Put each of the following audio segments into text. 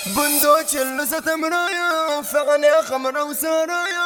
بندوش اللي ستمرايا في عينيها خمرة وسرايا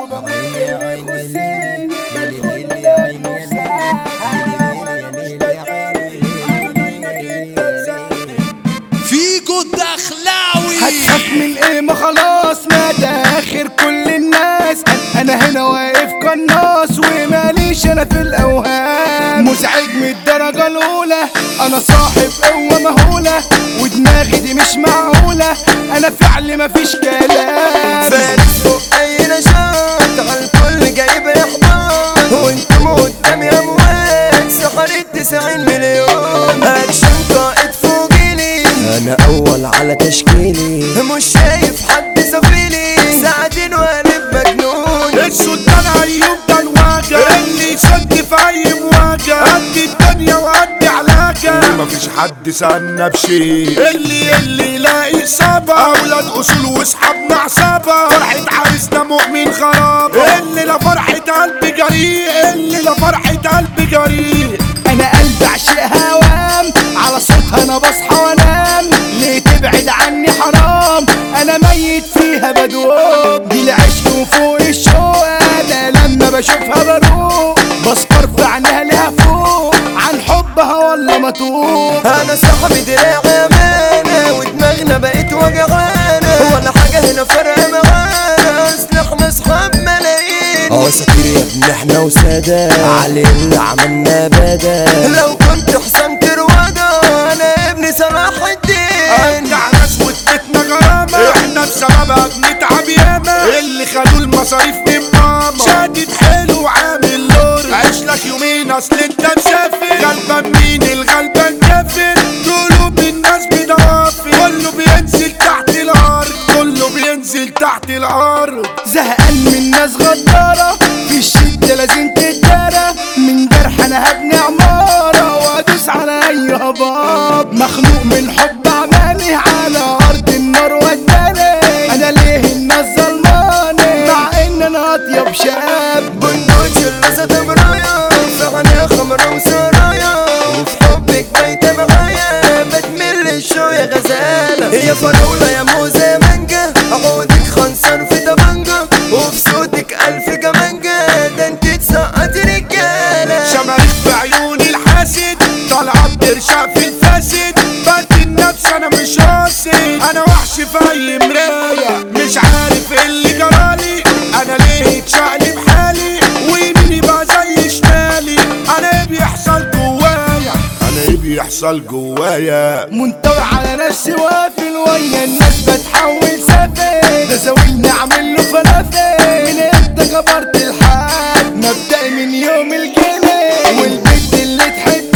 فيجو الدخلاوي هتخاف من ايه ما خلاص ما ده اخر كل الناس انا هنا واقف قناص وماليش انا في الاوهام مزعج من الدرجة الاولى انا صاحب قوة مهولة ودماغي دي مش معقولة انا فعل مفيش كلام فارس فوق اي نشاط على الكل جايب احباط وانتم قدامي اموات سحرت تسعين مليون اكشن قائد فوقيلي انا اول على تشكيلي مش شايف حد سفيلي ساعتين وقلب مجنون السلطان ايوب ده الواجع اللي يشد في اي مواجهة قد الدنيا وقد علاجة مفيش حد سألنا بشيء اللي اللي يلاقي إصابة أولاد أصول وأصحابنا عصابة فرحة عريسنا مؤمن خرابة اللي لا فرحة قلب جريء اللي لا فرحة قلب جريء أنا قلبي عشق هوام على صوتها أنا بصحى وأنام ليه تبعد عني حرام أنا ميت فيها بدوب دي العشق وفوق الشوق أنا لما بشوفها بروق بسكر في عينها ليها فوق عن حبها ولا مطوب انا صاحبي دراعي امانه ودماغنا بقت وجعانه ولا حاجه هنا فرق معانا اصل احنا اصحاب ملايين اه ساتير يا ابني احنا وسادة علي اللي عملنا بدل لو كنت حسام كروادة انا ابني صلاح الدين ارجع ناس وثبتنا غرامة احنا بسببها بنتعب ياما اللي خدوا المصاريف من ماما شادد حلو وعامل لور عيش لك يومين اصل انت مسافر غلبان مين الغلبان كافر قلوب الناس بدوافر كله بينزل تحت الارض كله بينزل تحت الارض زهقان من ناس غدارة في الشدة لازم تتدارى من جرح انا هبني عمارة وادوس على اي هباب مخنوق من حب عمالي على ارض النار وداني انا ليه الناس ظلماني مع ان انا اطيب شاب بندوش اللي ستمرايا في عينيها خمرة وسرايا وفي حبك بايتة معايا بتمل شو يا غزالة يا فراولة يا موزة يا مانجا عودك خنصر في دبنجة وفي صوتك ألف كمانجة ده انت تسقط رجالة شماريخ في عيوني الحاسد طالعة بترشق في الفاسد بدي النفس انا مش قاصد انا وحش في اي مراية مش عارف إيه اللي جرالي انا ليه اتشقلب حالي ويميني بقى زي شمالي انا ايه بيحصل جوايا انا ايه بيحصل جوايا منطوي على نفسي وافل ويا الناس بتحول سفل ده زاويني اعمل له فلافل من امتى كبرت الحال مبدأي من يوم الجنيه والبنت اللي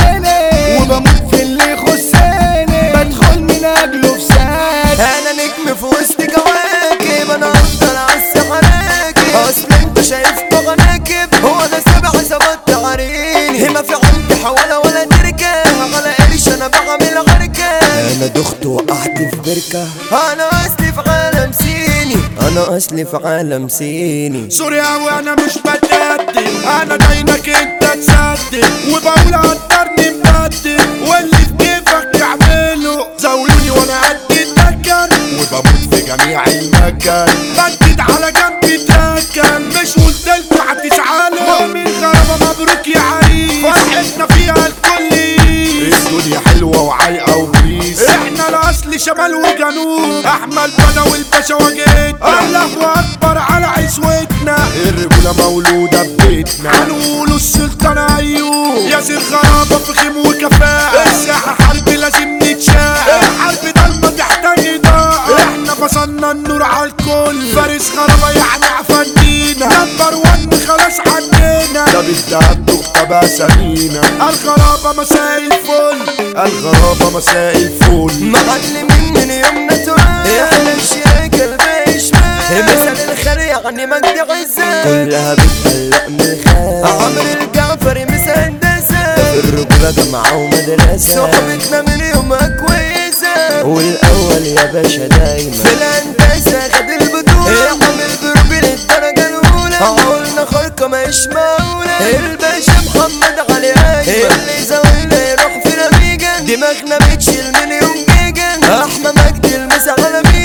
تحبني وبموت في اللي يخصني بدخل من اجله في ساعات انا نجم في وسط كواكب انا افضل عالسما راكب اصل انت شايف مغناكب هو انا سبع ظبط عريني ما في عندي حوالة ولا تركة على قرش انا بعمل غركة انا دخت وقعت في بركة انا اصلي في عالم صيني انا اصلي في عالم صيني سوريا وانا مش بتقدم انا داينك انت تصدق وبقول قدرني مبدل واللي في كيفك تعمله زاولوني وانا قد الدكن وبموت في جميع المكان بدد على جنبي تاكل مش قلتلكوا هتزعلوا مؤمن غرابة مبروك يا عريس فرحتنا فيها الكل الدنيا حلوة وعايقة وبيس احنا الاصل شمال وجنوب احمد بدوي الباشا وجيت الله اكبر على عزوتنا الرجولة مولودة ببيتنا هنقولوا السلطان ايوب ياسر خرابة في خيم وكفاءة الساحة حرب لازم نتشاق الحرب ضلمة تحتاج اضاءة احنا فصلنا النور على الكل فارس خرابة يعني عفنينا نمبر ون خلاص عدينا ده بالدهب تكتب اسامينا الخرابة مساء الفل الغرابة مساء الفل معلمين من يومنا تراب احنا الشيك الباقي شمال مثل الخير يعني مجدي عزام كلها بتقلق من الخير عمرو الجعفري مس هندسة الرجولة جامعة ومدرسة صحبتنا من يومها كويسة والاول يا باشا دايما في الهندسة خد البطولة عامل ضرب للدرجة الأولى عقولنا خارقة مش معقولة الباشا محمد علي أيمن اللي زاوينا يروح في نميجا دماغنا بتشيل مليون جيجا أحمى مجدي المسا على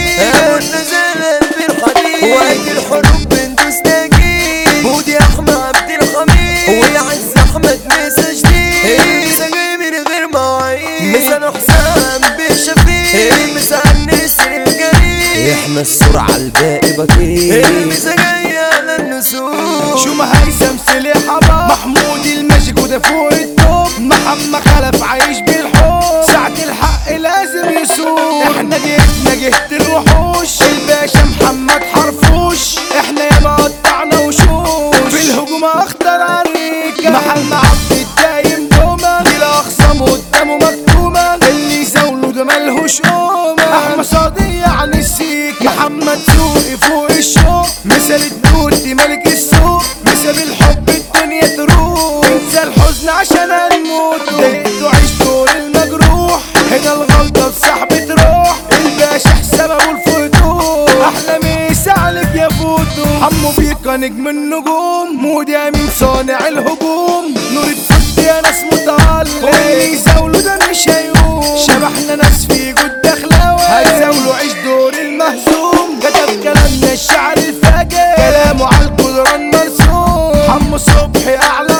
احنا السرعة الباقي بطيء الميزانية للنسوق شو ما هيثم سليح حبا محمود الماجيك وده فوق التوب محمد خلف عايش بالحب ساعة الحق لازم يسوق احنا جيتنا جهة الوحوش الباشا محمد حرفوش احنا ياما قطعنا وشوش في الهجوم اخطر عليك محل عبد الدايم دوما دي الاخصام قدامه مكتومة اللي يزاوله ده ملهوش قومة احمد صادية عن السيك محمد سوقي فوق الشوق مثل الدود ملك السوق مثل الحب الدنيا تروح انسى الحزن عشان هنموت ضايقت وعشت دور المجروح هنا الغلطة بسحبة روح الباشا حسابه الفتوح احلى ميس عليك يا فوتو حمو بيكا نجم النجوم مودي امين صانع الهجوم نور الفت يا ناس متعلق واللي يزاوله ده مش هيقوم شبحنا ناس في جود دخلاوي هيزاولوا عيش دور المهزوم كتب كلامنا الشعر الفاجر كلامه على الجدران مرسوم حمو صبحي اعلى